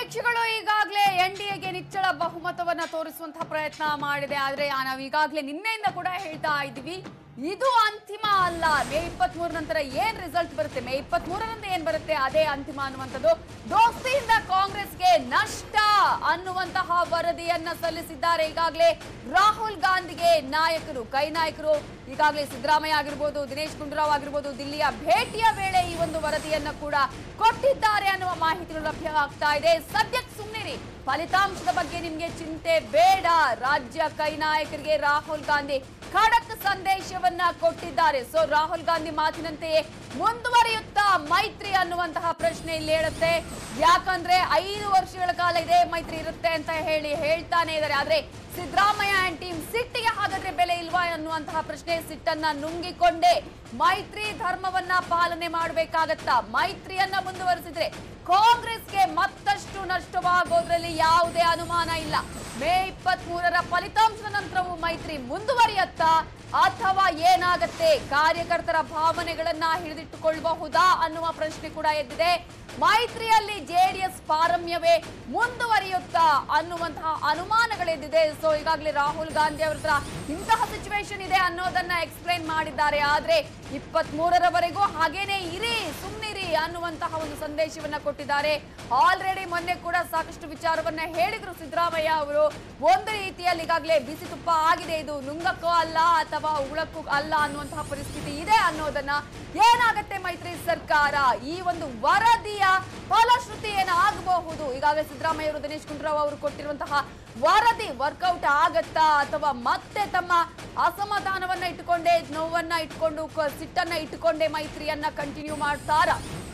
ಸಮೀಕ್ಷೆಗಳು ಈಗಾಗಲೇ N D ಎಗೆ ನಿಚ್ಚಳ ಬಹುಮತವನ್ನ ತೋರಿಸುವಂತಹ ಪ್ರಯತ್ನ ಮಾಡಿದೆ ಆದ್ರೆ ಆ, ನಾವು ಈಗಾಗಲೇ ನಿನ್ನೆಯಿಂದ ಕೂಡ ಹೇಳ್ತಾ ಇದ್ದೀವಿ ಇದು ಅಂತಿಮ ಅಲ್ಲ ಮೇ ಇಪ್ಪತ್ತ್ ನಂತರ ಏನ್ ರಿಸಲ್ಟ್ ಬರುತ್ತೆ ಮೇ ಇಪ್ಪತ್ತ್ ಮೂರರಂದು ಏನ್ ಬರುತ್ತೆ ಅದೇ ಅಂತಿಮ ಅನ್ನುವಂಥದ್ದು ದೋಸ್ತಿಯಿಂದ ಕಾಂಗ್ರೆಸ್ಗೆ ನಷ್ಟ ಅನ್ನುವಂತಹ ವರದಿಯನ್ನ ಸಲ್ಲಿಸಿದ್ದಾರೆ ಈಗಾಗಲೇ ರಾಹುಲ್ ಗಾಂಧಿಗೆ ನಾಯಕರು ಕೈ ನಾಯಕರು ಈಗಾಗಲೇ ಸಿದ್ದರಾಮಯ್ಯ ಆಗಿರ್ಬೋದು ದಿನೇಶ್ ಗುಂಡೂರಾವ್ ಆಗಿರ್ಬೋದು ದಿಲ್ಲಿಯ ಭೇಟಿಯ ವೇಳೆ ಈ ಒಂದು ವರದಿಯನ್ನ ಕೂಡ ಕೊಟ್ಟಿದ್ದಾರೆ ಅನ್ನುವ ಮಾಹಿತಿಗಳು ಲಭ್ಯ ಆಗ್ತಾ ಇದೆ ಸದ್ಯಕ್ಕೆ ಸುಮ್ಮನಿರಿ ಫಲಿತಾಂಶದ ಬಗ್ಗೆ ನಿಮ್ಗೆ ಚಿಂತೆ ಬೇಡ ರಾಜ್ಯ ಕೈ ನಾಯಕರಿಗೆ ರಾಹುಲ್ ಗಾಂಧಿ ಖಡಕ್ ಸಂದೇಶವನ್ನ ಕೊಟ್ಟಿದ್ದಾರೆ ಸೊ ರಾಹುಲ್ ಗಾಂಧಿ ಮಾತಿನಂತೆಯೇ ಮುಂದುವರಿಯುತ್ತಾ ಮೈತ್ರಿ ಅನ್ನುವಂತಹ ಪ್ರಶ್ನೆ ಇಲ್ಲಿ ಹೇಳುತ್ತೆ ಯಾಕಂದ್ರೆ ಐದು ವರ್ಷಗಳ ಕಾಲ ಇದೇ ಮೈತ್ರಿ ಇರುತ್ತೆ ಅಂತ ಹೇಳಿ ಹೇಳ್ತಾನೆ ಇದ್ದಾರೆ ಆದ್ರೆ ಸಿದ್ದರಾಮಯ್ಯ ಅಂಡ್ ಟೀಮ್ ಸಿಟ್ಟಿಗೆ ಹಾಗಾದ್ರೆ ಬೆಲೆ ಇಲ್ವಾ ಅನ್ನುವಂತಹ ಪ್ರಶ್ನೆ ಸಿಟ್ಟನ್ನ ನುಂಗಿಕೊಂಡೇ ಮೈತ್ರಿ ಧರ್ಮವನ್ನ ಪಾಲನೆ ಮಾಡಬೇಕಾಗತ್ತಾ ಮೈತ್ರಿಯನ್ನ ಮುಂದುವರಿಸಿದ್ರೆ ಕಾಂಗ್ರೆಸ್ಗೆ ಮತ್ತಷ್ಟು ನಷ್ಟವಾಗೋದ್ರಲ್ಲಿ ಯಾವುದೇ ಅನುಮಾನ ಇಲ್ಲ ಮೇ ಇಪ್ಪತ್ತ್ ಮೂರರ ಫಲಿತಾಂಶದ ನಂತರವೂ ಮೈತ್ರಿ ಮುಂದುವರಿಯತ್ತಾ ಅಥವಾ ಏನಾಗತ್ತೆ ಕಾರ್ಯಕರ್ತರ ಭಾವನೆಗಳನ್ನ ಹಿಡಿದಿಟ್ಟುಕೊಳ್ಳಬಹುದಾ ಅನ್ನುವ ಪ್ರಶ್ನೆ ಕೂಡ ಎದ್ದಿದೆ ಮೈತ್ರಿಯಲ್ಲಿ ಜೆಡಿಎಸ್ ಪಾರಮ್ಯವೇ ಮುಂದುವರಿಯುತ್ತಾ ಅನ್ನುವಂತಹ ಅನುಮಾನಗಳೆದ್ದಿದೆ ಸೊ ಈಗಾಗಲೇ ರಾಹುಲ್ ಗಾಂಧಿ ಅವ್ರ ಹತ್ರ ಇಂತಹ ಸಿಚುವೇಶನ್ ಇದೆ ಅನ್ನೋದನ್ನ ಎಕ್ಸ್ಪ್ಲೈನ್ ಮಾಡಿದ್ದಾರೆ ಆದ್ರೆ ಇಪ್ಪತ್ತ್ ಮೂರರವರೆಗೂ ಹಾಗೇನೆ ಇರಿ ಸುಮ್ನಿರಿ ಅನ್ನುವಂತಹ ಒಂದು ಸಂದೇಶವನ್ನ ಕೊಟ್ಟಿದ್ದಾರೆ ಆಲ್ರೆಡಿ ಮೊನ್ನೆ ಕೂಡ ಸಾಕಷ್ಟು ವಿಚಾರವನ್ನ ಹೇಳಿದ್ರು ಸಿದ್ದರಾಮಯ್ಯ ಅವರು ಒಂದು ರೀತಿಯಲ್ಲಿ ಈಗಾಗಲೇ ಬಿಸಿ ತುಪ್ಪ ಆಗಿದೆ ಇದು ನುಂಗಕ್ಕೂ ಅಲ್ಲ ಅಥವಾ ಉಳಕ್ಕೂ ಅಲ್ಲ ಅನ್ನುವಂತಹ ಪರಿಸ್ಥಿತಿ ಇದೆ ಅನ್ನೋದನ್ನ ಏನಾಗತ್ತೆ ಮೈತ್ರಿ ಸರ್ಕಾರ ಈ ಒಂದು ವರದಿಯ ಫಲಶ್ರುತಿ ಏನಾಗಬಹುದು ಈಗಾಗಲೇ ಸಿದ್ದರಾಮಯ್ಯ ಅವರು ದಿನೇಶ್ ಗುಂಡೂರಾವ್ ಅವರು ಕೊಟ್ಟಿರುವಂತಹ ವರದಿ ವರ್ಕೌಟ್ ಆಗತ್ತಾ ಅಥವಾ ಮತ್ತೆ ತಮ್ಮ ಅಸಮಾಧಾನವನ್ನ ಇಟ್ಟುಕೊಂಡೇ ನೋವನ್ನ ಇಟ್ಕೊಂಡು ಕ- ಸಿಟ್ಟನ್ನ ಇಟ್ಟುಕೊಂಡೇ ಮೈತ್ರಿಯನ್ನ ಕಂಟಿನ್ಯೂ ಮಾಡ್ತಾರಾ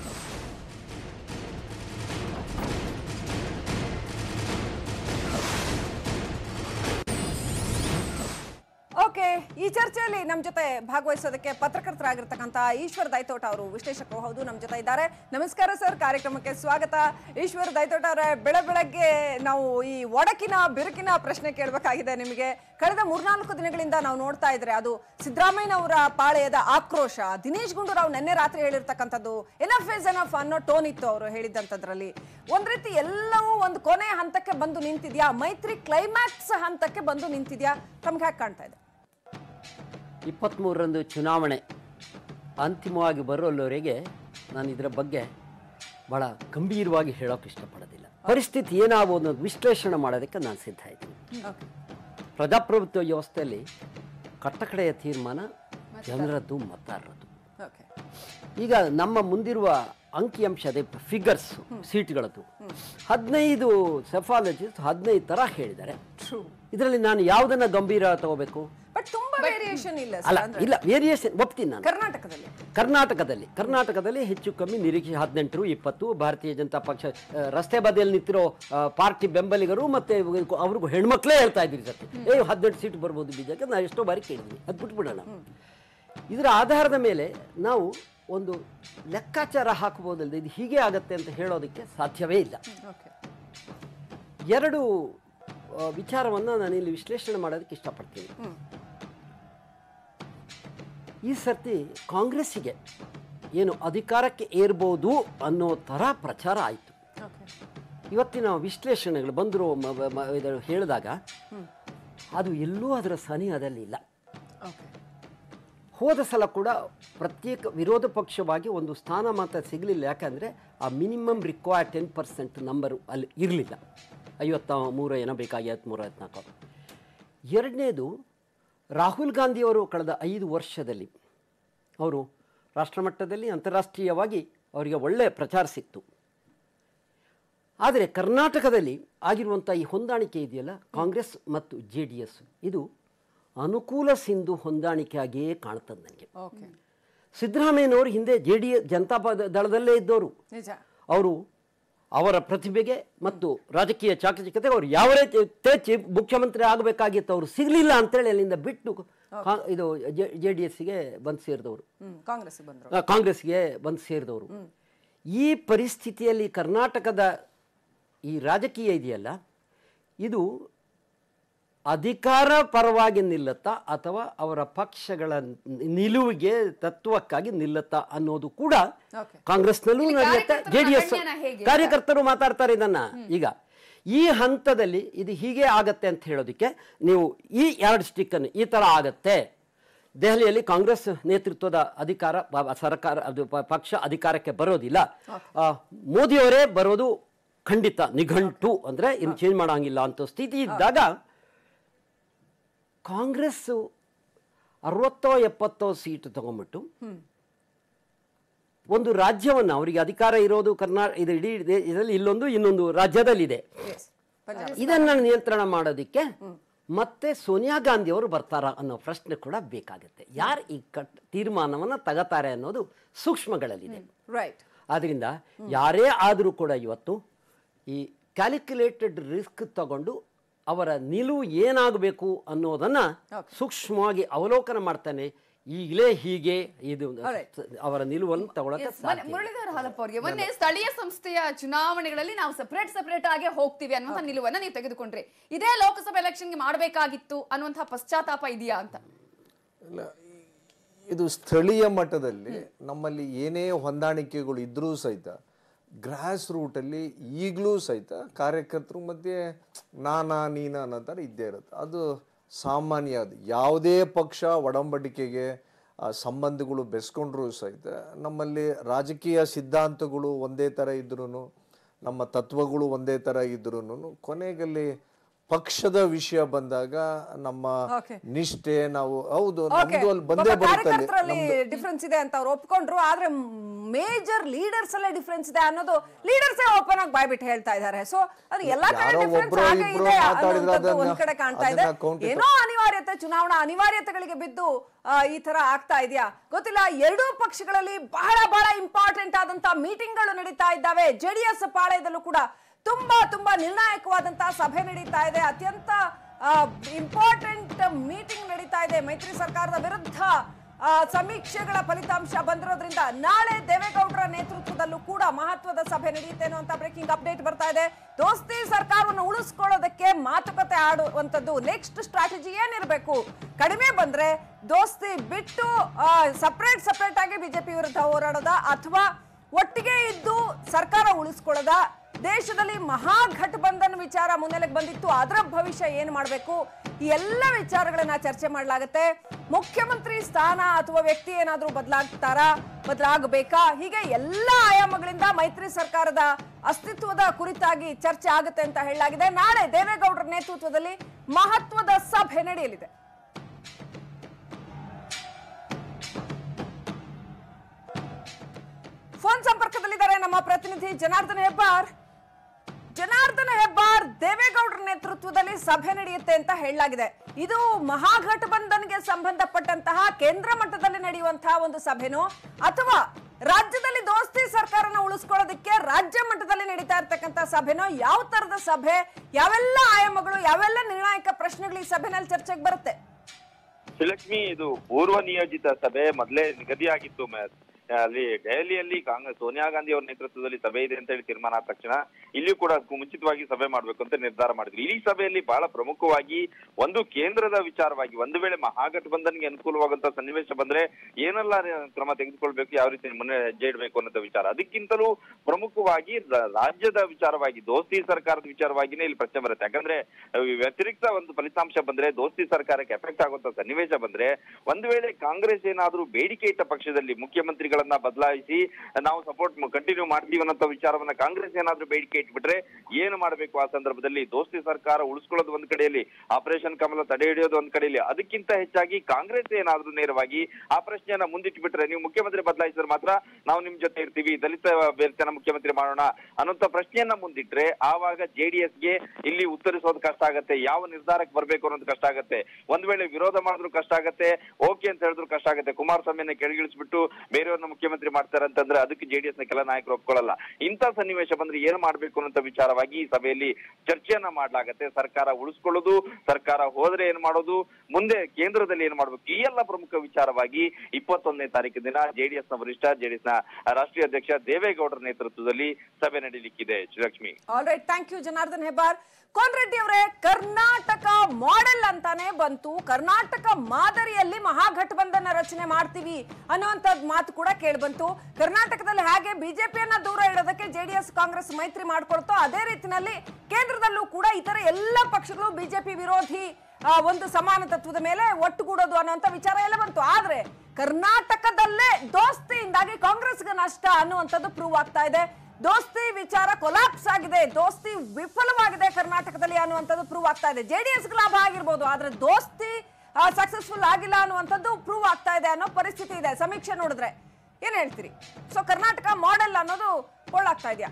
ಓಕೆ ಈ ಚರ್ಚೆಯಲ್ಲಿ ನಮ್ಮ ಜೊತೆ ಭಾಗವಹಿಸೋದಕ್ಕೆ ಪತ್ರಕರ್ತರಾಗಿರ್ತಕ್ಕಂಥ ಈಶ್ವರ್ ದೈತೋಟ ಅವರು ವಿಶ್ಲೇಷಕರು ಹೌದು ನಮ್ಮ ಜೊತೆ ಇದ್ದಾರೆ ನಮಸ್ಕಾರ ಸರ್ ಕಾರ್ಯಕ್ರಮಕ್ಕೆ ಸ್ವಾಗತ ಈಶ್ವರ್ ದೈತೋಟ ಅವರೇ ಬೆಳ ಬೆಳಗ್ಗೆ ನಾವು ಈ ಒಡಕಿನ ಬಿರುಕಿನ ಪ್ರಶ್ನೆ ಕೇಳಬೇಕಾಗಿದೆ ನಿಮಗೆ ಕಳೆದ ಮೂರ್ನಾಲ್ಕು ದಿನಗಳಿಂದ ನಾವು ನೋಡ್ತಾ ಇದ್ರೆ ಅದು ಸಿದ್ದರಾಮಯ್ಯನವರ ಪಾಳೆಯದ ಆಕ್ರೋಶ ದಿನೇಶ್ ಗುಂಡೂರಾವ್ ನಿನ್ನೆ ರಾತ್ರಿ ಹೇಳಿರ್ತಕ್ಕಂಥದ್ದು ಎನಫ್ ಇಸ್ ಎನಫ್ ಅನ್ನೋ ಟೋನ್ ಇತ್ತು ಅವರು ಹೇಳಿದಂಥದ್ರಲ್ಲಿ ಒಂದ್ ರೀತಿ ಎಲ್ಲವೂ ಒಂದು ಕೊನೆಯ ಹಂತಕ್ಕೆ ಬಂದು ನಿಂತಿದ್ಯಾ ಮೈತ್ರಿ ಕ್ಲೈಮ್ಯಾಕ್ಸ್ ಹಂತಕ್ಕೆ ಬಂದು ನಿಂತಿದ್ಯಾ ತಮ್ಗೆ ಹ್ಯಾಕ್ ಕಾಣ್ತಾ ಇದೆ ಇಪ್ಪತ್ತ್ಮೂರರಂದು ಚುನಾವಣೆ ಅಂತಿಮವಾಗಿ ಬರೋಲ್ಲವರೆಗೆ ನಾನು ಇದರ ಬಗ್ಗೆ ಭಾಳ ಗಂಭೀರವಾಗಿ ಹೇಳೋಕೆ ಇಷ್ಟಪಡೋದಿಲ್ಲ ಪರಿಸ್ಥಿತಿ ಏನಾಗ್ಬೋದು ಅನ್ನೋದು ವಿಶ್ಲೇಷಣೆ ಮಾಡೋದಕ್ಕೆ ನಾನು ಸಿದ್ಧ ಇದ್ದೀನಿ ಓಕೆ ಪ್ರಜಾಪ್ರಭುತ್ವ ವ್ಯವಸ್ಥೆಯಲ್ಲಿ ಕಟ್ಟಕಡೆಯ ತೀರ್ಮಾನ ಜನರದ್ದು ಮತದಾರರದ್ದು ಓಕೆ ಈಗ ನಮ್ಮ ಮುಂದಿರುವ ಅಂಕಿಅಂಶ ಅದೇ ಫಿಗರ್ಸ್ ಸೀಟ್ಗಳದ್ದು ಹದಿನೈದು ಸೆಫಾಲಜಿಸ್ಟ್ ಹದಿನೈದು ಥರ ಹೇಳಿದ್ದಾರೆ ಟ್ರೂ ಇದರಲ್ಲಿ ನಾನು ಯಾವುದನ್ನ ಗಂಭೀರ ತಗೋಬೇಕು ಬಟ್ ತುಂಬಾ ವೇರಿಯೇಷನ್ ಇಲ್ಲ ಅಲ್ಲ ಸರ್ ಅಂದ್ರೆ ಇಲ್ಲ ವೇರಿಯೇಷನ್ ಒಪ್ತೀನಿ ನಾನು ಕರ್ನಾಟಕದಲ್ಲಿ ಕರ್ನಾಟಕದಲ್ಲಿ ಕರ್ನಾಟಕದಲ್ಲಿ ಹೆಚ್ಚು ಕಮ್ಮಿ ನಿರೀಕ್ಷೆ ಹದಿನೆಂಟರು ಇಪ್ಪತ್ತು ಭಾರತೀಯ ಜನತಾ ಪಕ್ಷ ಆ, ರಸ್ತೆ ಬದಿಯಲ್ಲಿ ನಿಂತಿರೋ ಆ, ಪಾರ್ಟಿ ಬೆಂಬಲಿಗರು ಮತ್ತೆ ಇವ್ರಿಗೂ- ಅವ್ರಿಗೂ ಹೆಣ್ಮಕ್ಳೇ ಹೇಳ್ತಾ ಇದ್ದೀರಿ ಸರ್ ಏ ಹದಿನೆಂಟು ಸೀಟ್ ಬರ್ಬೋದು ಬಿಜೆಪಿ ನಾನು ಎಷ್ಟೋ ಬಾರಿ ಕೇಳಿದ್ವಿ ಅದು ಬಿಟ್ಬಿಡೋಣ ಇದರ ಆಧಾರದ ಮೇಲೆ ನಾವು ಒಂದು ಲೆಕ್ಕಾಚಾರ ಹಾಕಬಹುದಲ್ಲದೆ ಇದು ಹೀಗೆ ಆಗತ್ತೆ ಅಂತ ಹೇಳೋದಕ್ಕೆ ಸಾಧ್ಯವೇ ಇಲ್ಲ ಓಕೆ ಎರಡು ಆ, ವಿಚಾರವನ್ನು ನಾನು ಇಲ್ಲಿ ವಿಶ್ಲೇಷಣೆ ಮಾಡೋದಕ್ಕೆ ಇಷ್ಟಪಡ್ತೀನಿ ಈ ಸರ್ತಿ ಕಾಂಗ್ರೆಸ್ಸಿಗೆ ಏನು ಅಧಿಕಾರಕ್ಕೆ ಏರ್ಬೋದು ಅನ್ನೋ ಥರ ಪ್ರಚಾರ ಆಯಿತು ಓಕೆ ಇವತ್ತಿನ ವಿಶ್ಲೇಷಣೆಗಳು ಬಂದರು ಇದನ್ನು ಹೇಳಿದಾಗ ಅದು ಎಲ್ಲೂ ಅದರ ಸನಿಹದಲ್ಲಿ ಇಲ್ಲ ಓಕೆ ಹೋದ ಸಲ ಕೂಡ ಪ್ರತ್ಯೇಕ ವಿರೋಧ ಪಕ್ಷವಾಗಿ ಒಂದು ಸ್ಥಾನ ಮಾತ್ರ ಸಿಗಲಿಲ್ಲ ಯಾಕಂದರೆ ಆ minimum required ten percent number ಅಲ್ಲಿ ಇರಲಿಲ್ಲ ಐವತ್ತ ಮೂರು ಏನೋ ಬೇಕಾಗಿ ಐವತ್ತ್ಮೂರು ಐವತ್ನಾಲ್ಕು ಎರಡನೇದು ರಾಹುಲ್ ಗಾಂಧಿಯವರು ಕಳೆದ ಐದು ವರ್ಷದಲ್ಲಿ ಅವರು ರಾಷ್ಟ್ರಮಟ್ಟದಲ್ಲಿ ಅಂತಾರಾಷ್ಟ್ರೀಯವಾಗಿ ಅವರಿಗೆ ಒಳ್ಳೆಯ ಪ್ರಚಾರ ಸಿಕ್ತು ಆದರೆ ಕರ್ನಾಟಕದಲ್ಲಿ ಆಗಿರುವಂಥ ಈ ಹೊಂದಾಣಿಕೆ ಇದೆಯಲ್ಲ ಕಾಂಗ್ರೆಸ್ ಮತ್ತು ಜೆ ಡಿ ಎಸ್ ಇದು ಅನುಕೂಲ ಸಿಂಧು ಹೊಂದಾಣಿಕೆಯಾಗಿಯೇ ಕಾಣ್ತದೆ ನನಗೆ ಓಕೆ ಸಿದ್ದರಾಮಯ್ಯನವರು ಹಿಂದೆ ಜೆ ಡಿ ಎಸ್ ಜನತಾ ಪ- ದಳದಲ್ಲೇ ಇದ್ದವರು ನಿಜ ಅವರು ಅವರ ಪ್ರತಿಭೆಗೆ ಮತ್ತು ರಾಜಕೀಯ ಚಾಕಚಕ್ಯತೆಗೆ ಅವರು ಯಾವ ರೀತಿ ತೇಚಿ ಮುಖ್ಯಮಂತ್ರಿ ಆಗಬೇಕಾಗಿತ್ತು ಅವರು ಸಿಗಲಿಲ್ಲ ಅಂತೇಳಿ ಅಲ್ಲಿಂದ ಬಿಟ್ಟು ಕಾ- ಇದು ಜೆ ಡಿ ಎಸ್ಸಿಗೆ ಬಂದು ಸೇರಿದವರು ಹ್ಮ್ ಕಾಂಗ್ರೆಸ್ ಬಂದ್ರು ಆ, ಕಾಂಗ್ರೆಸ್ಗೆ ಬಂದು ಸೇರಿದವರು ಈ ಪರಿಸ್ಥಿತಿಯಲ್ಲಿ ಕರ್ನಾಟಕದ ಈ ರಾಜಕೀಯ ಇದೆಯಲ್ಲ ಇದು ಅಧಿಕಾರ ಪರವಾಗಿ ನಿಲ್ಲುತ್ತಾ ಅಥವಾ ಅವರ ಪಕ್ಷಗಳ ನಿಲುವಿಗೆ ತತ್ವಕ್ಕಾಗಿ ನಿಲ್ಲುತ್ತಾ ಅನ್ನೋದು ಕೂಡ Okay. ಕಾಂಗ್ರೆಸ್ನಲ್ಲೂ ಇಲ್ಲಿ ನಡೆಯುತ್ತೆ ಕಾರ್ಯಕರ್ತರ ಜೆ ಡಿ ಎಸ್ ಅಗಣ್ಯನ ಹೇಗೆ? ಕಾರ್ಯಕರ್ತರು ಮಾತಾಡ್ತಾರೆ ಇದನ್ನ ಈಗ ಈ ಹಂತದಲ್ಲಿ ಇದು ಹೀಗೆ ಆಗತ್ತೆ ಅಂತ ಹೇಳೋದಕ್ಕೆ ನೀವು ಈ ಎರಡು ಸ್ಟಿಕ್ಕನ್ನು ಈ ಥರ ಆಗತ್ತೆ ದೆಹಲಿಯಲ್ಲಿ ಕಾಂಗ್ರೆಸ್ ನೇತೃತ್ವದ ಅಧಿಕಾರ ಬ- ಸರ್ಕಾರ ಅದು ಪ- ಪಕ್ಷ ಅಧಿಕಾರಕ್ಕೆ ಬರೋದಿಲ್ಲ ಆ, ಮೋದಿಯವರೇ ಬರೋದು ಖಂಡಿತ ನಿಘಂಟು ಅಂದ್ರೆ ಇನ್ನು ಚೇಂಜ್ ಮಾಡೋಂಗಿಲ್ಲ ಅಂತ ಸ್ಥಿತಿ ಇದ್ದಾಗ ಕಾಂಗ್ರೆಸ್ಸು ಅರವತ್ತೋ ಎಪ್ಪತ್ತೋ ಸೀಟ್ ತಗೊಂಡ್ಬಿಟ್ಟು ಒಂದು ರಾಜ್ಯವನ್ನು ಅವರಿಗೆ ಅಧಿಕಾರ ಇರೋದು ಕರ್ನಾಟಕ ಇದು ಇಡೀ ದೇ- ಇದರಲ್ಲಿ ಇಲ್ಲೊಂದು ಇನ್ನೊಂದು ರಾಜ್ಯದಲ್ಲಿದೆ Yes. ಪಂಜಾಬ್ ಇದನ್ನ ನಿಯಂತ್ರಣ ಮಾಡೋದಕ್ಕೆ ಮತ್ತೆ ಸೋನಿಯಾ ಗಾಂಧಿ ಅವರು ಬರ್ತಾರಾ ಅನ್ನೋ ಪ್ರಶ್ನೆ ಕೂಡ ಬೇಕಾಗುತ್ತೆ ಯಾರು ಈ ಕಟ್ ತೀರ್ಮಾನವನ್ನು ತಗತಾರೆ ಅನ್ನೋದು ಸೂಕ್ಷ್ಮಗಳಲ್ಲಿದೆ ರೈಟ್ ಆದ್ರಿಂದ ಯಾರೇ ಆದರೂ ಕೂಡ ಇವತ್ತು ಈ ಕ್ಯಾಲ್ಕುಲೇಟೆಡ್ ರಿಸ್ಕ್ ತಗೊಂಡು ಅವರ ನಿಲುವು ಏನಾಗಬೇಕು ಅನ್ನೋದನ್ನ ಸೂಕ್ಷ್ಮವಾಗಿ ಅವಲೋಕನ ಮಾಡ್ತಾನೆ ಈಗಲೇ ಹೀಗೆ ಇದು ಅವರ ನಿಲುವನ್ನು ತಗೊಳಕ್ಕೆ ಮೊನ್ನೆ ಸಾಧ್ಯ ಮುರಳೀಧರ ಹಾಲಪ್ಪ ಅವರಿಗೆ ಮೊನ್ನೆ ಸ್ಥಳೀಯ ಸಂಸ್ಥೆಯ ಚುನಾವಣೆಗಳಲ್ಲಿ ನಾವು ಸೆಪರೇಟ್ ಸೆಪರೇಟ್ ಆಗಿ ಹೋಗ್ತೀವಿ ಅನ್ನುವಂಥ ನಿಲುವನ್ನ ನೀವು ತೆಗೆದುಕೊಂಡ್ರಿ ಇದೇ ಲೋಕಸಭಾ ಎಲೆಕ್ಷನ್ಗೆ ಮಾಡಬೇಕಾಗಿತ್ತು ಅನ್ನುವಂಥ ಪಶ್ಚಾತ್ತಾಪ ಇದೆಯಾ ಅಂತ ಇಲ್ಲ ಇದು ಸ್ಥಳೀಯ ಮಟ್ಟದಲ್ಲಿ ನಮ್ಮಲ್ಲಿ ಏನೇ ಹೊಂದಾಣಿಕೆಗಳು ಇದ್ರೂ ಸಹಿತ ಗ್ರಾಸ್ ರೂಟಲ್ಲಿ ಈಗಲೂ ಸಹಿತ ಕಾರ್ಯಕರ್ತರು ಮಧ್ಯೆ ನಾನಾ ನೀನಾ ಅನ್ನೋ ಥರ ಇದ್ದೇ ಇರುತ್ತೆ ಅದು ಸಾಮಾನ್ಯ ಅದು ಯಾವುದೇ ಪಕ್ಷ ಒಡಂಬಡಿಕೆಗೆ ಆ, ಸಂಬಂಧಗಳು ಬೆಸ್ಕೊಂಡ್ರೂ ಸಹಿತ ನಮ್ಮಲ್ಲಿ ರಾಜಕೀಯ ಸಿದ್ಧಾಂತಗಳು ಒಂದೇ ಥರ ಇದ್ರೂ ನಮ್ಮ ತತ್ವಗಳು ಒಂದೇ ಥರ ಇದ್ರೂ ಕೊನೆಗಲ್ಲಿ ಪಕ್ಷದ ವಿಷಯ ಬಂದಾಗ ನಮ್ಮ Okay. ನಿಷ್ಠೆ ನಾವು ಹೌದು ಓಕೆ ನಮ್ದು ಅಲ್ಲಿ ಬಂದೇ ಬರುತ್ತೆ ಅಲ್ಲಿ. ಕಾರ್ಯಕರ್ತರಲ್ಲಿ ಡಿಫ್ರೆನ್ಸ್ ಇದೆ ಅಂತ ಅವ್ರು ಒಪ್ಕೊಂಡ್ರು ಆದ್ರೆ ಮೇಜರ್ ಲೀಡರ್ಸ್ ಅಲ್ಲೇ ಡಿಫ್ರೆನ್ಸ್ ಇದೆ ಅನ್ನೋದು ಲೀಡರ್ಸ್ ಓಪನ್ ಆಗಿ ಬಾಯ್ಬಿಟ್ಟು ಹೇಳ್ತಾ ಇದ್ದಾರೆ ಸೊ ಅದು ಎಲ್ಲಾ ಕಡೆ ಯಾರೋ ಡಿಫ್ರೆನ್ಸ್ ಒಬ್ರೋ ಹಾಗೆ ಇಬ್ರೋ ಇದೆ ಮಾತಾಡಿದ್ರೆ ಅನ್ನೋಂಥದ್ದು ಅದನ್ನ- ಒಂದ್ ಕಡೆ ಕಾಣ್ತಾ ಇದೆ ಅದನ್ನ count ಏನೋ ಅನಿವಾರ್ಯತೆ ಚುನಾವಣಾ ಅನಿವಾರ್ಯತೆಗಳಿಗೆ ಬಿದ್ದು ಆ, ಈ ತರ ಆಗ್ತಾ ಇದೆಯಾ ಗೊತ್ತಿಲ್ಲ ಎರಡೂ ಪಕ್ಷಗಳಲ್ಲಿ ಬಹಳ ಬಹಳ ಇಂಪಾರ್ಟೆಂಟ್ ಆದಂತ ಮೀಟಿಂಗ್ಗಳು ನಡೀತಾ ಇದ್ದಾವೆ ಜೆಡಿಎಸ್ ಪಾಳಯದಲ್ಲೂ ಕೂಡ ತುಂಬಾ ತುಂಬಾ ನಿರ್ಣಾಯಕವಾದಂತಹ ಸಭೆ ನಡೀತಾ ಇದೆ ಅತ್ಯಂತ ಇಂಪಾರ್ಟೆಂಟ್ ಮೀಟಿಂಗ್ ನಡೀತಾ ಇದೆ ಮೈತ್ರಿ ಸರ್ಕಾರದ ವಿರುದ್ಧ ಆ, ಸಮೀಕ್ಷೆಗಳ ಫಲಿತಾಂಶ ಬಂದಿರೋದ್ರಿಂದ ನಾಳೆ ದೇವೇಗೌಡರ ನೇತೃತ್ವದಲ್ಲೂ ಕೂಡ ಮಹತ್ವದ ಸಭೆ ನಡೆಯುತ್ತೇನೋ ಅಂತ ಬ್ರೇಕಿಂಗ್ ಅಪ್ಡೇಟ್ ಬರ್ತಾ ಇದೆ ದೋಸ್ತಿ ಸರ್ಕಾರವನ್ನು ಉಳಿಸ್ಕೊಳ್ಳೋದಕ್ಕೆ ಮಾತುಕತೆ ಆಡುವಂಥದ್ದು ನೆಕ್ಸ್ಟ್ ಸ್ಟ್ರಾಟಜಿ ಏನಿರಬೇಕು ಕಡಿಮೆ ಬಂದ್ರೆ ದೋಸ್ತಿ ಬಿಟ್ಟು ಸಪರೇಟ್ ಸಪರೇಟ್ ಆಗಿ ಬಿಜೆಪಿ ವಿರುದ್ಧ ಹೋರಾಡೋದ ಅಥವಾ ಒಟ್ಟಿಗೆ ಇದ್ದು ಸರ್ಕಾರ ಉಳಿಸ್ಕೊಳ್ಳೋದ ದೇಶದಲ್ಲಿ ಮಹಾಗಠಬಂಧನ್ ವಿಚಾರ ಮುನ್ನೆಲೆಗೆ ಬಂದಿತ್ತು ಅದರ ಭವಿಷ್ಯ ಏನ್ ಮಾಡಬೇಕು ಈ ಎಲ್ಲ ವಿಚಾರಗಳನ್ನ ಚರ್ಚೆ ಮಾಡಲಾಗುತ್ತೆ ಮುಖ್ಯಮಂತ್ರಿ ಸ್ಥಾನ ಅಥವಾ ವ್ಯಕ್ತಿ ಏನಾದ್ರೂ ಬದಲಾಗ್ತಾರಾ ಬದಲಾಗಬೇಕಾ ಹೀಗೆ ಎಲ್ಲ ಆಯಾಮಗಳಿಂದ ಮೈತ್ರಿ ಸರ್ಕಾರದ ಅಸ್ತಿತ್ವದ ಕುರಿತಾಗಿ ಚರ್ಚೆ ಆಗುತ್ತೆ ಅಂತ ಹೇಳಲಾಗಿದೆ ನಾಳೆ ದೇವೇಗೌಡರ ನೇತೃತ್ವದಲ್ಲಿ ಮಹತ್ವದ ಸಭೆ ನಡೆಯಲಿದೆ ಫೋನ್ ಸಂಪರ್ಕದಲ್ಲಿದ್ದಾರೆ ನಮ್ಮ ಪ್ರತಿನಿಧಿ ಜನಾರ್ದನ್ ಹೆಬ್ಬಾರ್ ಜನಾರ್ದನ ಹೆಬ್ಬಾರ್ ದೇವೇಗೌಡರ ನೇತೃತ್ವದಲ್ಲಿ ಸಭೆ ನಡೆಯುತ್ತೆ ಅಂತ ಹೇಳಲಾಗಿದೆ ಇದು ಮಹಾಗಠಬಂಧನ್ಗೆ ಸಂಬಂಧಪಟ್ಟಂತಹ ಕೇಂದ್ರ ಮಟ್ಟದಲ್ಲಿ ನಡೆಯುವಂತಹ ಒಂದು ಸಭೆನೋ ಅಥವಾ ರಾಜ್ಯದಲ್ಲಿ ದೋಸ್ತಿ ಸರ್ಕಾರನ ಉಳಿಸ್ಕೊಳ್ಳೋದಕ್ಕೆ ರಾಜ್ಯ ಮಟ್ಟದಲ್ಲಿ ನಡೀತಾ ಇರ್ತಕ್ಕಂಥ ಸಭೆನೋ ಯಾವ ತರದ ಸಭೆ ಯಾವೆಲ್ಲ ಆಯಾಮಗಳು ಯಾವೆಲ್ಲ ನಿರ್ಣಾಯಕ ಪ್ರಶ್ನೆಗಳು ಈ ಸಭೆನಲ್ಲಿ ಚರ್ಚೆಗೆ ಬರುತ್ತೆ ಶ್ರೀಲಕ್ಷ್ಮಿ ಇದು ಪೂರ್ವ ನಿಯೋಜಿತ ಸಭೆ ಮೊದಲೇ ನಿಗದಿಯಾಗಿತ್ತು ಮ- ಅಲ್ಲಿ ದೆಹಲಿಯಲ್ಲಿ ಕಾಂಗ್ರೆಸ್ ಸೋನಿಯಾ ಗಾಂಧಿ ಅವರ ನೇತೃತ್ವದಲ್ಲಿ ಸಭೆ ಇದೆ ಅಂತ ಹೇಳಿ ತೀರ್ಮಾನ ಆದ ತಕ್ಷಣ ಇಲ್ಲಿಯೂ ಕೂಡ ಮುಂಚಿತವಾಗಿ ಸಭೆ ಮಾಡಬೇಕು ಅಂತ ನಿರ್ಧಾರ ಮಾಡಿದ್ರು ಈ ಸಭೆಯಲ್ಲಿ ಬಹಳ ಪ್ರಮುಖವಾಗಿ ಒಂದು ಕೇಂದ್ರದ ವಿಚಾರವಾಗಿ ಒಂದು ವೇಳೆ ಮಹಾಗಠಬಂಧನ್ಗೆ ಅನುಕೂಲವಾಗುವಂತ ಸನ್ನಿವೇಶ ಬಂದ್ರೆ ಏನೆಲ್ಲ ಕ್ರಮ ತೆಗೆದುಕೊಳ್ಬೇಕು ಯಾವ ರೀತಿ ಮುನ್ನೆ ಹೆಜ್ಜೆ ಇಡಬೇಕು ಅನ್ನೋ ವಿಚಾರ ಅದಕ್ಕಿಂತಲೂ ಪ್ರಮುಖವಾಗಿ ರ- ರಾಜ್ಯದ ವಿಚಾರವಾಗಿ ದೋಸ್ತಿ ಸರ್ಕಾರದ ವಿಚಾರವಾಗಿನೇ ಇಲ್ಲಿ ಪ್ರಶ್ನೆ ಬರುತ್ತೆ ಯಾಕಂದ್ರೆ ಅಹ್, ವ್ಯತಿರಿಕ್ತ ಒಂದು ಫಲಿತಾಂಶ ಬಂದ್ರೆ ದೋಸ್ತಿ ಸರ್ಕಾರಕ್ಕೆ ಎಫೆಕ್ಟ್ ಆಗುವಂತ ಸನ್ನಿವೇಶ ಬಂದ್ರೆ ಒಂದು ವೇಳೆ ಕಾಂಗ್ರೆಸ್ ಏನಾದ್ರೂ ಬೇಡಿಕೆ ಇಟ್ಟ ಪಕ್ಷದಲ್ಲಿ ಮುಖ್ಯಮಂತ್ರಿಗಳನ್ನ ಬದಲಾಯಿಸಿ ನಾವು ಸಪೋರ್ಟ್ ಕಂಟಿನ್ಯೂ ಮಾಡ್ತೀವಿ ಅನ್ನೋ ವಿಚಾರವನ್ನ ಕಾಂಗ್ರೆಸ್ ಏನಾದ್ರೂ ಬೇಡಿಕೆ ಇಟ್ಬಿಟ್ರೆ ಏನು ಮಾಡಬೇಕು ಆ ಸಂದರ್ಭದಲ್ಲಿ ದೋಸ್ತಿ ಸರ್ಕಾರ ಉಳಿಸ್ಕೊಳ್ಳೋದು ಒಂದ್ ಕಡೆಯಲ್ಲಿ ಆಪರೇಷನ್ ಕಮಲ ತಡೆ ಹಿಡಿಯೋದು ಒಂದ್ ಕಡೆಯಲ್ಲಿ ಅದಕ್ಕಿಂತ ಹೆಚ್ಚಾಗಿ ಕಾಂಗ್ರೆಸ್ ಏನಾದ್ರೂ ನೇರವಾಗಿ ಆ ಪ್ರಶ್ನೆಯನ್ನ ಮುಂದಿಟ್ಬಿಟ್ರೆ ನೀವು ಮುಖ್ಯಮಂತ್ರಿ ಬದಲಾಯಿಸಿದ್ರೆ ಮಾತ್ರ ನಾವು ನಿಮ್ ಜೊತೆ ಇರ್ತೀವಿ ದಲಿತ ಬೇರ್ತನ ಮುಖ್ಯಮಂತ್ರಿ ಮಾಡೋಣ ಅನ್ನೋಂತ ಪ್ರಶ್ನೆಯನ್ನ ಮುಂದಿಟ್ರೆ ಆವಾಗ ಜೆಡಿಎಸ್ಗೆ ಇಲ್ಲಿ ಉತ್ತರಿಸೋದು ಕಷ್ಟ ಆಗತ್ತೆ ಯಾವ ನಿರ್ಧಾರಕ್ಕೆ ಬರ್ಬೇಕು ಅನ್ನೋದು ಕಷ್ಟ ಆಗತ್ತೆ ಒಂದ್ ವೇಳೆ ವಿರೋಧ ಮಾಡಿದ್ರು ಕಷ್ಟ ಆಗತ್ತೆ ಓಕೆ ಅಂತ ಹೇಳಿದ್ರು ಕಷ್ಟ ಆಗತ್ತೆ ಕುಮಾರಸ್ವಾಮಿಯನ್ನ ಕೆಳಗಿಳಿಸ್ಬಿಟ್ಟು ಬೇರೆಯವ್ರನ್ನ ಅವರನ್ನ ಮುಖ್ಯಮಂತ್ರಿ ಮಾಡ್ತಾರೆ ಅಂತಂದ್ರೆ ಅದಕ್ಕೆ ಜೆಡಿಎಸ್ ನ ಕೆಲ ನಾಯಕರು ಒಪ್ಕೊಳ್ಳಲ್ಲ ಇಂಥ ಸನ್ನಿವೇಶ ಬಂದ್ರೆ ಏನ್ ಮಾಡ್ಬೇಕು ಅನ್ನೋ ವಿಚಾರವಾಗಿ ಈ ಸಭೆಯಲ್ಲಿ ಚರ್ಚೆಯನ್ನ ಮಾಡ್ಲಾಗತ್ತೆ ಸರ್ಕಾರ ಉಳಿಸ್ಕೊಳ್ಳೋದು ಸರ್ಕಾರ ಹೋದ್ರೆ ಏನ್ ಮಾಡೋದು ಮುಂದೆ ಕೇಂದ್ರದಲ್ಲಿ ಏನ್ ಮಾಡ್ಬೇಕು ಈ ಎಲ್ಲ ಪ್ರಮುಖ ವಿಚಾರವಾಗಿ ಇಪ್ಪತ್ತೊಂದನೇ ತಾರೀಕು ದಿನ ಜೆಡಿಎಸ್ ನ ವರಿಷ್ಠ ಜೆಡಿಎಸ್ ನ ರಾಷ್ಟ್ರೀಯ ಅಧ್ಯಕ್ಷ ದೇವೇಗೌಡರ ನೇತೃತ್ವದಲ್ಲಿ ಸಭೆ ನಡೀಲಿಕ್ಕಿದೆ Srilakshmi all right thank you Janardhan Hebbar Konreddy ಅವರೇ ಕರ್ನಾಟಕ ಮಾಡೆಲ್ ಅಂತಾನೆ ಬಂತು ಕರ್ನಾಟಕ ಮಾದರಿಯಲ್ಲಿ ಮಹಾಗಠಬಂಧನ ರಚನೆ ಮಾಡ್ತೀವಿ ಅನ್ನುವಂಥದ್ದು ಮಾತು ಕೂಡ ಕೇಳಿ ಬಂತು ಕರ್ನಾಟಕದಲ್ಲಿ ಹಾಗೆ ಬಿಜೆಪಿಯನ್ನ ದೂರ ಇಡೋದಕ್ಕೆ ಜೆಡಿಎಸ್ ಕಾಂಗ್ರೆಸ್ ಮೈತ್ರಿ ಮಾಡ್ಕೊಳ್ತೋ ಅದೇ ರೀತಿನಲ್ಲಿ ಕೇಂದ್ರದಲ್ಲೂ ಕೂಡ ಇತರ ಎಲ್ಲ ಪಕ್ಷಗಳು ಬಿಜೆಪಿ ವಿರೋಧಿ ಆ, ಒಂದು ಸಮಾನ ತತ್ವದ ಮೇಲೆ ಒಟ್ಟುಗೂಡೋದು ಅನ್ನುವಂಥ ವಿಚಾರ ಎಲ್ಲ ಬಂತು ಆದ್ರೆ ಕರ್ನಾಟಕದಲ್ಲೇ ದೋಸ್ತಿಯಿಂದಾಗಿ ಕಾಂಗ್ರೆಸ್ಗೆ ನಷ್ಟ ಅನ್ನುವಂಥದ್ದು ಪ್ರೂವ್ ಆಗ್ತಾ ಇದೆ ದೋಸ್ತಿ ವಿಚಾರ ಕೊಲಾಪ್ಸ್ ಆಗಿದೆ ದೋಸ್ತಿ ವಿಫಲವಾಗಿದೆ ಕರ್ನಾಟಕದಲ್ಲಿ ಅನ್ನುವಂಥದ್ದು ಪ್ರೂವ್ ಆಗ್ತಾ ಇದೆ ಜೆಡಿಎಸ್ ಲಾಭ ಆಗಿರ್ಬೋದು ಆದ್ರೆ ದೋಸ್ತಿ ಸಕ್ಸಸ್ಫುಲ್ ಆಗಿಲ್ಲ ಅನ್ನುವಂಥದ್ದು ಪ್ರೂವ್ ಆಗ್ತಾ ಇದೆ ಅನ್ನೋ ಪರಿಸ್ಥಿತಿ ಇದೆ ಸಮೀಕ್ಷೆ ನೋಡಿದ್ರೆ ಏನ್ ಹೇಳ್ತೀರಿ ಸೊ ಕರ್ನಾಟಕ ಮಾಡೆಲ್ ಅನ್ನೋದು ಕೊಳ್ಳಾಗ್ತಾ ಇದೆಯಾ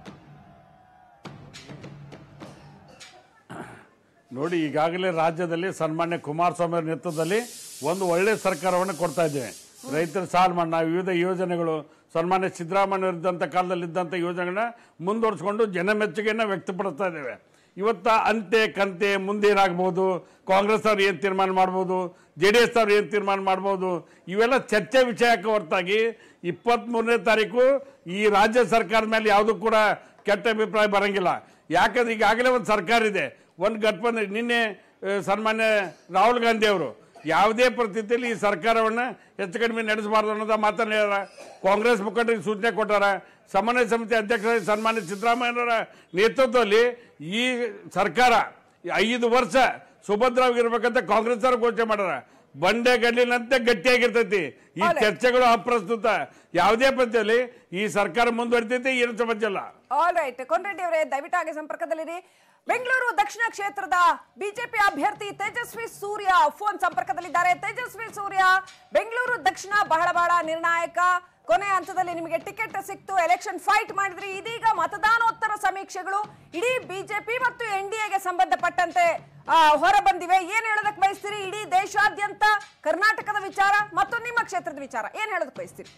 ನೋಡಿ ಈಗಾಗಲೇ ರಾಜ್ಯದಲ್ಲಿ ಸನ್ಮಾನ್ಯ ಕುಮಾರಸ್ವಾಮಿ ಅವರ ನೇತೃತ್ವದಲ್ಲಿ ಒಂದು ಒಳ್ಳೆ ಸರ್ಕಾರವನ್ನು ಕೊಡ್ತಾ ಇದ್ದೇವೆ ರೈತರ ಸಾಲ ಮನ್ನಾ ವಿವಿಧ ಯೋಜನೆಗಳು ಸನ್ಮಾನ್ಯ ಸಿದ್ದರಾಮಯ್ಯ ಇದ್ದಂಥ ಕಾಲದಲ್ಲಿ ಇದ್ದಂಥ ಯೋಜನೆಗಳನ್ನ ಮುಂದುವರಿಸಿಕೊಂಡು ಜನಮೆಚ್ಚುಗೆಯನ್ನು ವ್ಯಕ್ತಪಡಿಸ್ತಾ ಇದ್ದೇವೆ ಇವತ್ತ ಅಂತೆ ಕಂತೆ ಮುಂದೇನಾಗ್ಬೋದು ಕಾಂಗ್ರೆಸ್ ಅವ್ರು ಏನು ತೀರ್ಮಾನ ಮಾಡ್ಬೋದು ಜೆ ಡಿ ಎಸ್ ಅವ್ರು ಏನು ತೀರ್ಮಾನ ಮಾಡ್ಬೋದು ಇವೆಲ್ಲ ಚರ್ಚೆ ವಿಷಯಕ್ಕೆ ಹೊರತಾಗಿ ಇಪ್ಪತ್ತ್ಮೂರನೇ ತಾರೀಕು ಈ ರಾಜ್ಯ ಸರ್ಕಾರದ ಮೇಲೆ ಯಾವುದೂ ಕೂಡ ಕೆಟ್ಟ ಅಭಿಪ್ರಾಯ ಬರಂಗಿಲ್ಲ ಯಾಕಂದ್ರೆ ಈಗಾಗಲೇ ಒಂದು ಸರ್ಕಾರ ಇದೆ ಒಂದು ಗಠಬಂಧನ ನಿನ್ನೆ ಆ, ಸನ್ಮಾನ್ಯ ರಾಹುಲ್ ಗಾಂಧಿ ಅವರು ಯಾವುದೇ ಪರಿಸ್ಥಿತಿಯಲ್ಲಿ ಈ ಸರ್ಕಾರವನ್ನು ಹೆಚ್ಚು ಕಡಿಮೆ ನಡೆಸಬಾರ್ದು ಅನ್ನೋದ ಮಾತನ್ನು ಹೇಳ್ಯಾರ ಕಾಂಗ್ರೆಸ್ ಮುಖಂಡರಿಗೆ ಸೂಚನೆ ಕೊಟ್ಟಾರ ಸಮನ್ವಯ ಸಮಿತಿ ಅಧ್ಯಕ್ಷರಾಗಿ ಸನ್ಮಾನ್ಯ ಸಿದ್ದರಾಮಯ್ಯನವರ ನೇತೃತ್ವದಲ್ಲಿ ಈ ಸರ್ಕಾರ ಈ ಐದು ವರ್ಷ ಸುಭದ್ರವಾಗಿರ್ಬೇಕಂತ ಕಾಂಗ್ರೆಸ್ ಅವರು ಘೋಷಣೆ ಮಾಡ್ಯಾರ ಬಂಡೆ ಗಡ್ಲಿನಂತೆ ಗಟ್ಟಿಯಾಗಿರ್ತೈತಿ ಈ ಒಳ್ಳೆ. ಚರ್ಚೆಗಳು ಅಪ್ರಸ್ತುತ ಯಾವುದೇ ಪದ್ಧತಿಯಲ್ಲಿ ಈ ಸರ್ಕಾರ ಮುಂದುವರಿತೈತಿ ಏನು ಸಮಸ್ಯೆ ಇಲ್ಲ ಆಲ್ ರೈಟ್ ಕೊಂಡ್ರೆಡ್ಡಿ ಅವರೇ ದಯವಿಟ್ಟು ಹಾಗೆ ಸಂಪರ್ಕದಲ್ಲಿರಿ ಬೆಂಗಳೂರು ದಕ್ಷಿಣ ಕ್ಷೇತ್ರದ ಬಿಜೆಪಿ ಅಭ್ಯರ್ಥಿ ತೇಜಸ್ವಿ ಸೂರ್ಯ ಫೋನ್ ಸಂಪರ್ಕದಲ್ಲಿದ್ದಾರೆ ತೇಜಸ್ವಿ ಸೂರ್ಯ ಬೆಂಗಳೂರು ದಕ್ಷಿಣ ಬಹಳ ಬಹಳ ನಿರ್ಣಾಯಕ ಕೊನೆ ಹಂತದಲ್ಲಿ ನಿಮಗೆ ಟಿಕೆಟ್ ಸಿಕ್ತು ಎಲೆಕ್ಷನ್ ಫೈಟ್ ಮಾಡಿದ್ರಿ ಇದೀಗ ಮತದಾನೋತ್ತರ ಸಮೀಕ್ಷೆಗಳು ಇಡೀ ಬಿಜೆಪಿ ಮತ್ತು ಎನ್ ಡಿ ಎಗೆ ಸಂಬಂಧಪಟ್ಟಂತೆ ಆ, ಹೊರ ಬಂದಿವೆ ಏನ್ ಹೇಳೋದಕ್ಕೆ ಬಯಸ್ತೀರಿ ಇಡೀ ದೇಶಾದ್ಯಂತ ಕರ್ನಾಟಕದ ವಿಚಾರ ಮತ್ತು ನಿಮ್ಮ ಕ್ಷೇತ್ರದ ವಿಚಾರ ಏನ್ ಹೇಳೋದಕ್ಕೆ ಬಯಸ್ತೀರಿ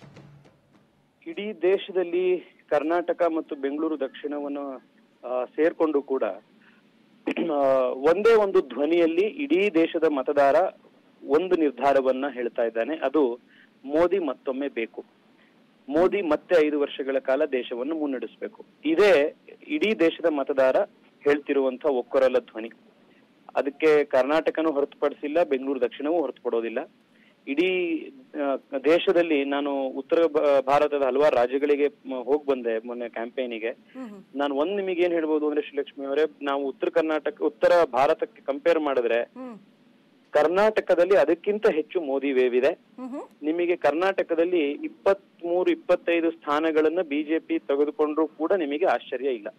ಇಡೀ ದೇಶದಲ್ಲಿ ಕರ್ನಾಟಕ ಮತ್ತು ಬೆಂಗಳೂರು ದಕ್ಷಿಣವನ್ನು ಆ, ಸೇರ್ಕೊಂಡು ಕೂಡ ಆ, ಒಂದೇ ಒಂದು ಧ್ವನಿಯಲ್ಲಿ ಇಡೀ ದೇಶದ ಮತದಾರ ಒಂದು ನಿರ್ಧಾರವನ್ನ ಹೇಳ್ತಾ ಇದ್ದಾನೆ ಅದು ಮೋದಿ ಮತ್ತೊಮ್ಮೆ ಬೇಕು ಮೋದಿ ಮತ್ತೆ ಐದು ವರ್ಷಗಳ ಕಾಲ ದೇಶವನ್ನು ಮುನ್ನಡೆಸಬೇಕು ಇದೇ ಇಡೀ ದೇಶದ ಮತದಾರ ಹೇಳ್ತಿರುವಂತ ಒಕ್ಕೊರಲ ಧ್ವನಿ ಅದಕ್ಕೆ ಕರ್ನಾಟಕನೂ ಹೊರತುಪಡಿಸಿಲ್ಲ ಬೆಂಗಳೂರು ದಕ್ಷಿಣವೂ ಹೊರತುಪಡೋದಿಲ್ಲ ಇಡೀ ಆ, ದೇಶದಲ್ಲಿ ನಾನು ಉತ್ತರ ಭ- ಭಾರತದ ಹಲವಾರು ರಾಜ್ಯಗಳಿಗೆ ಮ- ಹೋಗ್ ಬಂದೆ ಮೊನ್ನೆ ಕ್ಯಾಂಪೇನಿಗೆ ನಾನು ಒಂದ್ ನಿಮಗೆ ಏನ್ ಹೇಳ್ಬೋದು ಅಂದ್ರೆ ಶ್ರೀಲಕ್ಷ್ಮಿ ಅವರೇ ನಾವು ಉತ್ತರ ಕರ್ನಾಟಕ ಉತ್ತರ ಭಾರತಕ್ಕೆ ಕಂಪೇರ್ ಮಾಡಿದ್ರೆ ಕರ್ನಾಟಕದಲ್ಲಿ ಅದಕ್ಕಿಂತ ಹೆಚ್ಚು ಮೋದಿ ವೇವ್ ಇದೆ ನಿಮಗೆ ಕರ್ನಾಟಕದಲ್ಲಿ ಇಪ್ಪತ್ತ್ ಮೂರು ಇಪ್ಪತ್ತೈದು ಸ್ಥಾನಗಳನ್ನ ಬಿಜೆಪಿ ತೆಗೆದುಕೊಂಡ್ರು ಕೂಡ ನಿಮಗೆ ಆಶ್ಚರ್ಯ ಇಲ್ಲ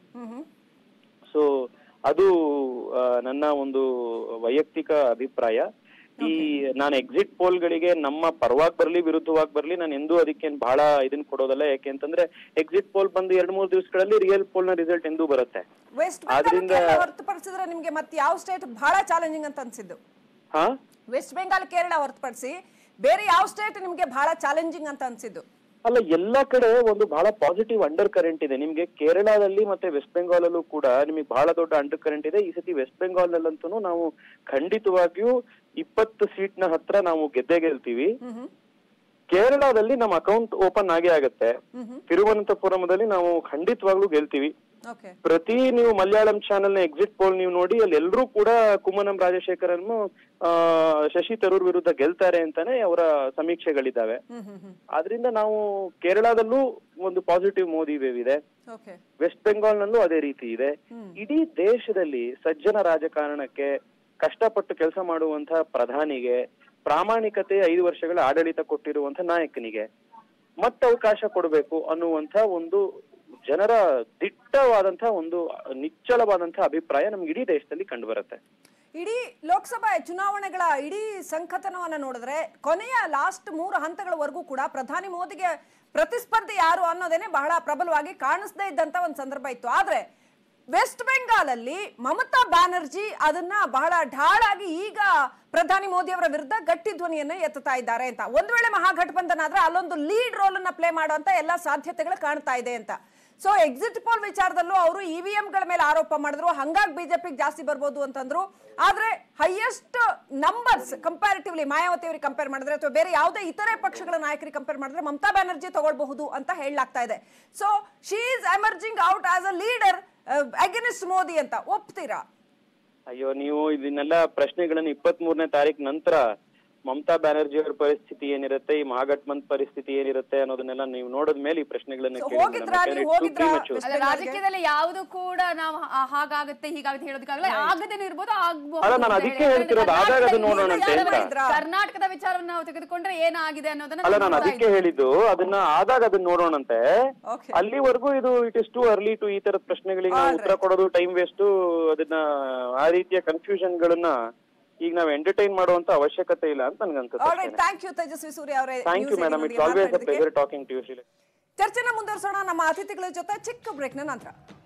ಸೊ ಅದು ಆ, ನನ್ನ ಒಂದು ವೈಯಕ್ತಿಕ ಅಭಿಪ್ರಾಯ ಈ ನಾನು ಎಕ್ಸಿಟ್ ಗಳಿಗೆ ನಮ್ಮ ಪರವಾಗಿ ಬರ್ಲಿ ವಿರುದ್ಧವಾಗಿ ಬರ್ಲಿ ನಾನು ಎಂದೂ ಅದಕ್ಕೆ ಬಹಳ ಇದನ್ನ ಕೊಡೋದಲ್ಲ ಯಾಕೆ ಅಂತಂದ್ರೆ ಎಕ್ಸಿಟ್ ಪೋಲ್ ಬಂದು ಎರಡ್ ಮೂರು ದಿವಸಗಳಲ್ಲಿ ರಿಯಲ್ ಪೋಲ್ ನ ರಿಸಲ್ಟ್ ಎಂದೂ ಬರುತ್ತೆ ವೆಸ್ಟ್ ಆದ್ರಿಂದ- ಬೆಂಗಾಲ್ ಹೊರತುಪಡಿಸಿದ್ರೆ ನಿಮ್ಗೆ ಮತ್ತೆ ಯಾವ ಸ್ಟೇಟ್ ಬಹಳ ಚಾಲೆಂಜಿಂಗ್ ಅಂತ ಅನ್ಸಿದ್ದು ಹಾ ವೆಸ್ಟ್ ಬೆಂಗಾಲ್ ಕೇರಳ ಹೊರತುಪಡಿಸಿ ಬೇರೆ ಯಾವ ಸ್ಟೇಟ್ ನಿಮ್ಗೆ ಬಹಳ ಚಾಲೆಂಜಿಂಗ್ ಅಂತ ಅನ್ಸಿದ್ದು ಅಲ್ಲ ಎಲ್ಲಾ ಕಡೆ ಒಂದು ಬಹಳ ಪಾಸಿಟಿವ್ ಅಂಡರ್ ಕರೆಂಟ್ ಇದೆ ನಿಮ್ಗೆ ಕೇರಳದಲ್ಲಿ ಮತ್ತೆ ವೆಸ್ಟ್ ಬೆಂಗಾಲ್ ಅಲ್ಲೂ ಕೂಡ ನಿಮಗೆ ಬಹಳ ದೊಡ್ಡ ಅಂಡರ್ ಕರೆಂಟ್ ಇದೆ ಈ ಸತಿ ವೆಸ್ಟ್ ಬೆಂಗಾಲ್ ನಲ್ಲಂತೂ ನಾವು ಖಂಡಿತವಾಗಿಯೂ ಇಪ್ಪತ್ತು ಸೀಟ್ ನ ಹತ್ರ ನಾವು ಗೆದ್ದೇ ಗೆಲ್ತೀವಿ ಕೇರಳದಲ್ಲಿ ನಮ್ಮ ಅಕೌಂಟ್ ಓಪನ್ ಆಗೇ ಆಗತ್ತೆ ತಿರುವನಂತಪುರಮದಲ್ಲಿ ನಾವು ಖಂಡಿತವಾಗ್ಲೂ ಗೆಲ್ತೀವಿ ಓಕೆ ಪ್ರತಿ ನೀವು ಮಲಯಾಳಂ ಚಾನೆಲ್ ನ ಎಕ್ಸಿಟ್ ಪೋಲ್ ನೀವು ನೋಡಿ ಅಲ್ಲಿ ಎಲ್ಲರೂ ಕೂಡ ಕುಮ್ಮನಂ ರಾಜಶೇಖರನ್ ಆ, ಶಶಿ ತರೂರ್ ವಿರುದ್ಧ ಗೆಲ್ತಾರೆ ಅಂತಾನೆ ಅವರ ಸಮೀಕ್ಷೆಗಳಿದ್ದಾವೆ ಆದ್ರಿಂದ ನಾವು ಕೇರಳದಲ್ಲೂ ಒಂದು ಪಾಸಿಟಿವ್ ಮೋದಿ ವೇವ್ ಇದೆ ಓಕೆ ವೆಸ್ಟ್ ಬೆಂಗಾಲ್ ನಲ್ಲೂ ಅದೇ ರೀತಿ ಇದೆ ಇಡೀ ದೇಶದಲ್ಲಿ ಸಜ್ಜನ ರಾಜಕಾರಣಕ್ಕೆ ಕಷ್ಟಪಟ್ಟು ಕೆಲಸ ಮಾಡುವಂತಹ ಪ್ರಧಾನಿಗೆ ಪ್ರಾಮಾಣಿಕತೆ ಐದು ವರ್ಷಗಳ ಆಡಳಿತ ಕೊಟ್ಟಿರುವಂತ ನಾಯಕನಿಗೆ ಮತ್ತೆ ಅವಕಾಶ ಕೊಡಬೇಕು ಅನ್ನುವಂತ ಒಂದು ಜನರ ದಿಟ್ಟವಾದಂತಹ ಒಂದು ನಿಚ್ಚಳವಾದಂತಹ ಅಭಿಪ್ರಾಯ ನಮ್ಗೆ ಇಡೀ ದೇಶದಲ್ಲಿ ಕಂಡು ಬರುತ್ತೆ ಇಡೀ ಲೋಕಸಭಾ ಚುನಾವಣೆಗಳ ಇಡೀ ಸಂಕಥನವನ್ನ ನೋಡಿದ್ರೆ ಕೊನೆಯ ಲಾಸ್ಟ್ ಮೂರು ಹಂತಗಳವರೆಗೂ ಕೂಡ ಪ್ರಧಾನಿ ಮೋದಿಗೆ ಪ್ರತಿಸ್ಪರ್ಧಿ ಯಾರು ಅನ್ನೋದೇನೆ ಬಹಳ ಪ್ರಬಲವಾಗಿ ಕಾಣಿಸದೇ ಇದ್ದಂತ ಒಂದು ಸಂದರ್ಭ ಇತ್ತು ಆದ್ರೆ ವೆಸ್ಟ್ ಬೆಂಗಾಲ್ ಅಲ್ಲಿ ಮಮತಾ ಬ್ಯಾನರ್ಜಿ ಅದನ್ನ ಬಹಳ ಢಾಳಾಗಿ ಈಗ ಪ್ರಧಾನಿ ಮೋದಿ ಅವರ ವಿರುದ್ಧ ಗಟ್ಟಿ ಧ್ವನಿಯನ್ನ ಎತ್ತುತ್ತಾ ಇದ್ದಾರೆ ಅಂತ ಒಂದ್ ವೇಳೆ ಮಹಾಗಠಬಂಧನ ಆದ್ರೆ ಅಲ್ಲೊಂದು ಲೀಡ್ ರೋಲ್ ಅನ್ನ ಪ್ಲೇ ಮಾಡುವಂತ ಎಲ್ಲಾ ಸಾಧ್ಯತೆಗಳು ಕಾಣ್ತಾ ಇದೆ ಅಂತ ಸೊ ಎಕ್ಸಿಟ್ ಪೋಲ್ ವಿಚಾರದಲ್ಲೂ ಅವರು ಇವಿಎಂ ಗಳ ಮೇಲೆ ಆರೋಪ ಮಾಡಿದ್ರು ಹಂಗಾಗಿ ಬಿಜೆಪಿಗೆ ಜಾಸ್ತಿ ಬರ್ಬೋದು ಅಂತಂದ್ರು ಆದ್ರೆ ಹೈಯೆಸ್ಟ್ ನಂಬರ್ಸ್ ಕಂಪ್ಯಾರಿಟಿವ್ಲಿ ಮಾಯಾವತಿ ಅವರಿಗೆ ಕಂಪೇರ್ ಮಾಡಿದ್ರೆ ಅಥವಾ ಬೇರೆ ಯಾವುದೇ ಇತರೆ ಪಕ್ಷಗಳ ನಾಯಕರಿಗೆ ಕಂಪೇರ್ ಮಾಡಿದ್ರೆ ಮಮತಾ ಬ್ಯಾನರ್ಜಿ ತಗೊಳ್ಬಹುದು ಅಂತ ಹೇಳಲಾಗ್ತಾ ಇದೆ so she is emerging out as a leader against Modi ಅಂತ ಒಪ್ತೀರಾ ಅಯ್ಯೋ ನೀವು ಇದನ್ನೆಲ್ಲ ಪ್ರಶ್ನೆಗಳನ್ನ ಇಪ್ಪತ್ತ್ ಮೂರನೇ ತಾರೀಕು ನಂತರ ಮಮತಾ ಬ್ಯಾನರ್ಜಿ ಅವರ ಪರಿಸ್ಥಿತಿ ಏನಿರುತ್ತೆ ಈ ಮಹಾಗಠಬಂಧನ್ ಪರಿಸ್ಥಿತಿ ಏನಿರುತ್ತೆ ಅನ್ನೋದನ್ನೆಲ್ಲ ನೀವು ನೋಡಿದ ಮೇಲೆ ಈ ಪ್ರಶ್ನೆಗಳನ್ನ So, ಕೇಳಿ ಹೋಗಿದ್ರಾ madam. ನೀವು? ಯಾಕಂದ್ರೆ it's too ಹೋಗಿದ್ರಾ? premature. ಅಲ್ಲ ರಾಜಕೀಯದಲ್ಲಿ ಯಾವುದು ಕೂಡ ನಾವು ಹಾ- ಹಾಗಾಗುತ್ತೆ ಹೀಗಾಗುತ್ತೆ ಹೇಳೋದಕ್ಕಾಗಲ್ಲ ಆಗದೇನೆ ಇರ್ಬೋದು ಆಗ್ಬಹುದು ಅಲ್ಲ, ನಾನು ಅಂತ ಅದಕ್ಕೆ ಹೇಳಿ. ಹೇಳ್ತಿರೋದು, ಯಾಕಂದ್ರೆ ಆದಾಗ ಅದು ಕರ್ನಾಟಕದಲ್ಲಿ ನೋಡೋಣ ಅಂತ ಈಗ ಹೇಳ್ತಾ. ಇದ್ರ- ಕರ್ನಾಟಕದ ವಿಚಾರವನ್ನು ನಾವು ತೆಗೆದುಕೊಂಡ್ರೆ ಏನಾಗಿದೆ ಅನ್ನೋದನ್ನ ಅಲ್ಲ ನಾವು ನಾನು ನೋಡ್ತಾ ಅದಕ್ಕೆ ಇದ್ದೀವಿ. ಹೇಳಿದ್ದು ಅದನ್ನ ಆದಾಗ ಅದನ್ನ ನೋಡೋಣಂತೆ Okay. ಅಲ್ಲಿವರೆಗೂ ಇದು it is too early to ಈ ತರದ ಪ್ರಶ್ನೆಗಳಿಗೆ ನಾವು All ಉತ್ತರ ಕೊಡೋದು ಟೈಮ್ ವೇಸ್ಟ್ ಅದನ್ನ ಆ ರೀತಿಯ ಕನ್ಫ್ಯೂಷನ್ ಗಳನ್ನ ಈಗ ನಾವು ಎಂಟರ್ಟೈನ್ ಮಾಡುವಂತ ಅವಶ್ಯಕತೆ ಇಲ್ಲ ಅಂತ ನನ್ಗನ್ಸುತ್ತೆ all right thank you Tejasvi Surya ಅವರೇ thank you madam it's always a pleasure talking to you ಚರ್ಚೆನ ಮುಂದುವರಿಸೋಣ ನಮ್ಮ ಅತಿಥಿಗಳ ಜೊತೆ ಚಿಕ್ಕ ಬ್ರೇಕ್ನ ನಂತರ